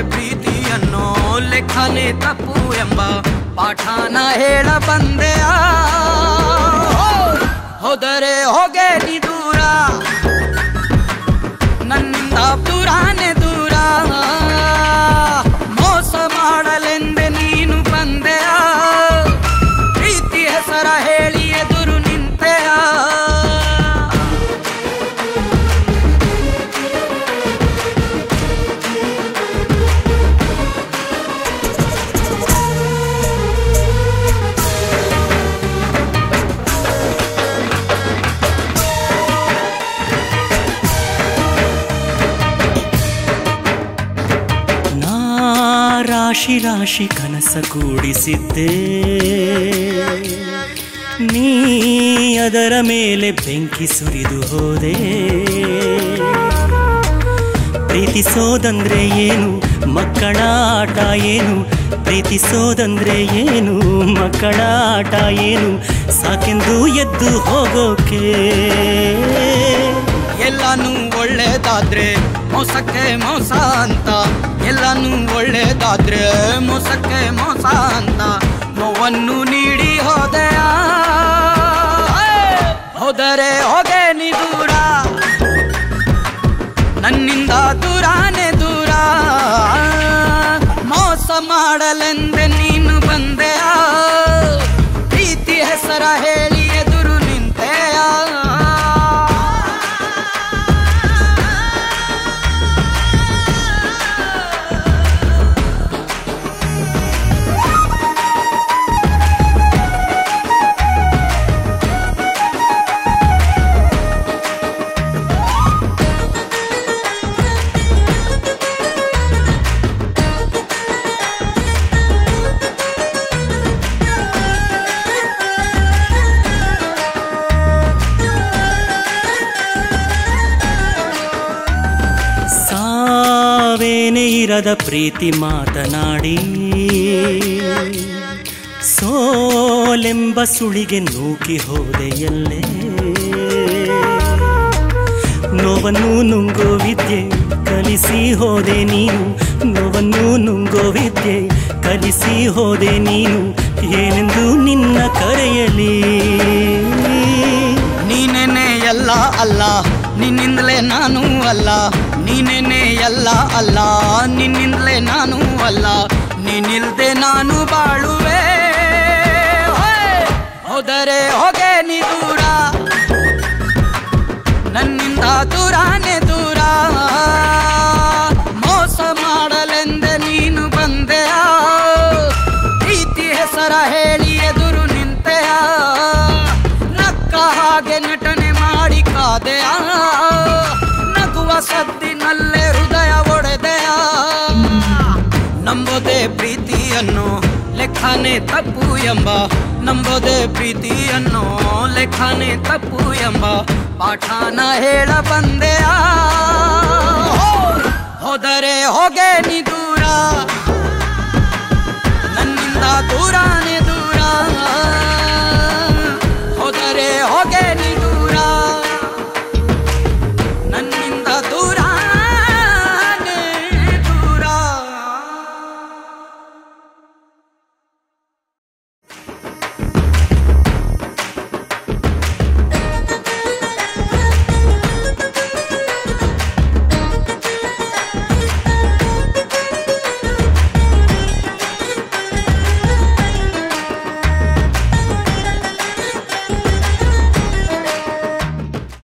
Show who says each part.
Speaker 1: ಪ್ರೀತಿಯನ್ನು ಲೆಕ್ಕನೆ ತಪ್ಪು ಎಂಬ ಪಾಠನ ಹೇಳ ಬಂದೆಯ ಹೋದರೆ ಹೋಗೆ ನೀ ದೂರ ನನ್ನಿಂದ ದೂರಾನೆ ದೂರ ಮೋಸ ಮಾಡಲೆಂದೆ ನೀನು ಬಂದೆಯ ಪ್ರೀತಿ ಹೆಸರ ಹೇಳಿ ಎದುರು ನಿಂತೆಯ
Speaker 2: ನಾ ರಾಶಿ ರಾಶಿ ಕನಸ ಕೂಡಿಸಿದ್ದೆ ನೀ ಅದರ ಮೇಲೆ ಬೆಂಕಿ ಸುರಿದು ಹೋದೆ ಪ್ರೀತಿಸೋದಂದ್ರೆ ಏನು ಮಕ್ಕಳ ಆಟ ಏನು ಪ್ರೀತಿಸೋದಂದ್ರೆ ಏನು ಮಕ್ಕಳ ಆಟ ಏನು ಸಾಕೆಂದು ಎದ್ದು ಹೋಗೋಕೆ
Speaker 1: ಎಲ್ಲಾನು ಒಳ್ಳೇದಾದ್ರೆ ಮೋಸಕ್ಕೆ ಮೋಸ ಅಂತ ಎಲ್ಲಾನು ಒಳ್ಳೇದಾದ್ರೆ ಮೋಸಕ್ಕೆ ಮೋಸ ಅಂತ ನೋವನ್ನು ನೀಡಿ ಹೋದೆಯ ಹೋದರೆ ಹೋಗೆ ನೀ ದೂರ ನನ್ನಿಂದ ದೂರಾನೆ ದೂರ ಮೋಸ ಮಾಡಲೆಂದೆ ನೀನು ಬಂದೆಯ ಪ್ರೀತಿ ಹೆಸರ ಹೇಳಿ ಎದುರು ನಿಂತೆಯ
Speaker 2: ಸಾವೇನೆ ಇರದ ಪ್ರೀತಿ ಮಾತನಾಡಿ ಸೋಲೆಂಬ ಸುಳಿಗೆ ನೂಕಿ ಹೋದೆ ಎಲ್ಲೇ ನೋವನ್ನು ನುಂಗೋ ವಿದ್ಯೆ ಕಲಿಸಿ ಹೋದೆ ನೀನು ನೋವನ್ನು ನುಂಗೋ ವಿದ್ಯೆ ಕಲಿಸಿ ಹೋದೆ ನೀನು ಏನೆಂದು ನಿನ್ನ ಕರೆಯಲಿ
Speaker 1: ನೀನೇನೆ ಎಲ್ಲ ಅಲ್ಲ ನಿನ್ನಿಂದಲೇ ನಾನು ಅಲ್ಲ ನೀನೇನೆ ಎಲ್ಲ ಅಲ್ಲ ನಿನ್ನಿಂದಲೇ ನಾನು ಅಲ್ಲ ನೀನಿಲ್ದೆ ನಾನು ಬಾಳುವೆ ಹೋಯ್! ಹೋದರೆ ಹೋಗೆ ನೀ ದೂರ ನನ್ನಿಂದ ದೂರಾನೆ ದೂರ ಮೋಸ ಮಾಡಲೆಂದೆ ನೀನು ಬಂದೆಯ ಪ್ರೀತಿ ಹೆಸರ ಹೇಳಿ ಎದುರು ನಿಂತೆಯ ನಕ್ಕ ಹಾಗೆ ನಟನೆ ಮಾಡಿ ಕಾದೆಯ ನಗುವ ಸದ್ದಿನಲ್ಲೇ ಹೃದಯ ಒಡೆದೆಯ ನಂಬೋದೆ ಪ್ರೀತಿಯನ್ನು ಲೆಕ್ಕನೆ ತಪ್ಪು ಎಂಬ ನಂಬೋದೆ ಪ್ರೀತಿಯನ್ನು ಲೆಕ್ಕನೆ ತಪ್ಪು ಎಂಬ ಪಾಠನ ಹೇಳ ಬಂದೆಯ ಹೋದರೆ ಹೋಗೆ ನೀ ದೂರ